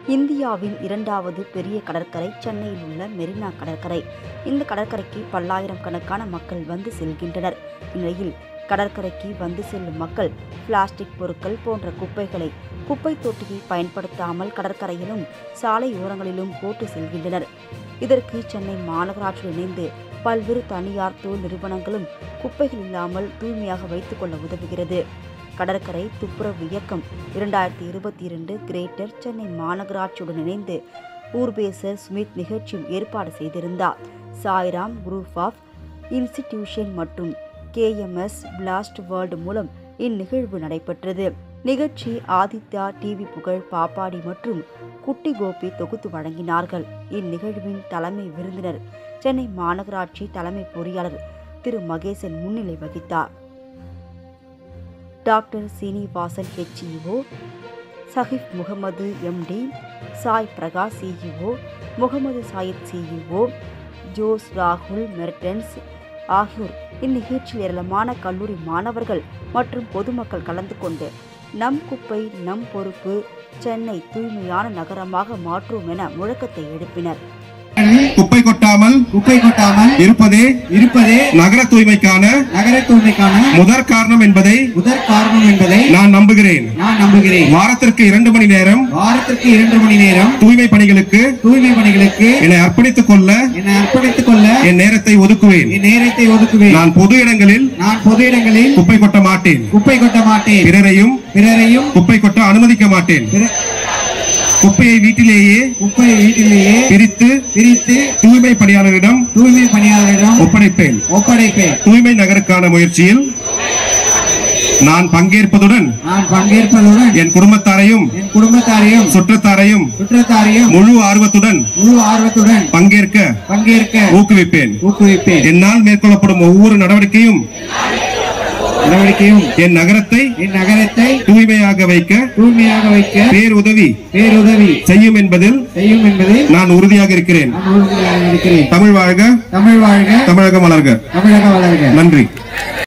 இந்தியாவின் இரண்டாவது பெரிய கடற்கரை சென்னையில் உள்ள மெரினா கடற்கரை இந்த கடற்கரைக்கு பல்லாயிரம் கணக்கான மக்கள் வந்து செல்கின்றனர் இந்நிலையில் கடற்கரைக்கு வந்து செல்லும் மக்கள் பிளாஸ்டிக் பொருட்கள் போன்ற குப்பைகளை குப்பை தொட்டியை பயன்படுத்தாமல் கடற்கரையிலும் சாலை ஓரங்களிலும் போட்டு செல்கின்றனர் இதற்கு சென்னை மாநகராட்சி இணைந்து பல்வேறு தனியார் தொழில் நிறுவனங்களும் குப்பைகள் இல்லாமல் தூய்மையாக வைத்துக் கொள்ள உதவுகிறது கடற்கரை துப்புரவு இயக்கம் இரண்டாயிரத்தி இருபத்தி இரண்டு கிரேட்டர் சென்னை மாநகராட்சியுடன் இணைந்து ஊர்பேசர் ஸ்மித் நிகழ்ச்சியும் ஏற்பாடு செய்திருந்தார் சாய்ராம் குரூப் ஆஃப் இன்ஸ்டிடியூஷன் மற்றும் கேஎம்எஸ் பிளாஸ்ட் வேர்ல்டு மூலம் இந்நிகழ்வு நடைபெற்றது நிகழ்ச்சி ஆதித்யா டிவி புகழ் பாப்பாடி மற்றும் குட்டி கோபி தொகுத்து வழங்கினார்கள் இந்நிகழ்வின் தலைமை விருந்தினர் சென்னை மாநகராட்சி தலைமை பொறியாளர் திரு மகேசன் முன்னிலை வகித்தார் doctor Srinivasan HEO Sahib Mohammed MD Sai Prakash CEO Mohammed Sayeed CEO Jose ராகுல் மெர்டன்ஸ் ஆகியோர் இந்நிகழ்ச்சியில் ஏராளமான கல்லூரி மாணவர்கள் மற்றும் பொதுமக்கள் கலந்து கொண்டு நம் குப்பை நம் பொறுப்பு சென்னை தூய்மையான நகரமாக மாற்றுவோம் என முழக்கத்தை எழுப்பினர் குப்பை கொட்டாமல் குப்பை கொட்டாமல் இருப்பதே இருப்பதே நகர தூய்மைக்கான நகர தூய்மைக்கான முதற் காரணம் என்பதை முதற் காரணம் என்பதை நான் நம்புகிறேன் நான் நம்புகிறேன் வாரத்திற்கு இரண்டு மணி நேரம் வாரத்திற்கு இரண்டு மணி நேரம் தூய்மை பணிகளுக்கு தூய்மை பணிகளுக்கு என்னை அர்ப்பணித்துக் கொள்ள என்னை அர்ப்பணித்துக் கொள்ள என் நேரத்தை ஒதுக்குவேன் என் நேரத்தை ஒதுக்குவேன் நான் பொது இடங்களில் நான் பொது இடங்களில் குப்பை கொட்ட மாட்டேன் குப்பை கொட்ட மாட்டேன் பிறரையும் பிறரையும் குப்பை கொட்ட அனுமதிக்க மாட்டேன் பிற- குப்பையை வீட்டிலேயே குப்பையை வீட்டிலேயே பிரித்து பிரித்து தூய்மை பணியாளரிடம் தூய்மை பணியாளரிடம் ஒப்படைப்பேன் ஒப்படைப்பேன் தூய்மை நகருக்கான முயற்சியில் நான் பங்கேற்பதுடன் நான் பங்கேற்பதுடன் என் குடும்பத்தாரையும் என் குடும்பத்தாரையும் சுற்றத்தாரையும் சுற்றத்தாரையும் முழு ஆர்வத்துடன் முழு ஆர்வத்துடன் பங்கேற்க பங்கேற்க ஊக்குவிப்பேன் ஊக்குவிப்பேன் என்னால் மேற்கொள்ளப்படும் ஒவ்வொரு நடவடிக்கையும் நடவடிக்கையும் என் நகரத்தை என் நகரத்தை தூய்மையாக வைக்க தூய்மையாக வைக்க பேருதவி பேருதவி செய்யும் என்பதில் செய்யும் என்பதை நான் உறுதியாக இருக்கிறேன் நான் உறுதியாக இருக்கிறேன் தமிழ் வாழ்க தமிழ் வாழ்க தமிழகம் வளர்க தமிழக வளர்க நன்றி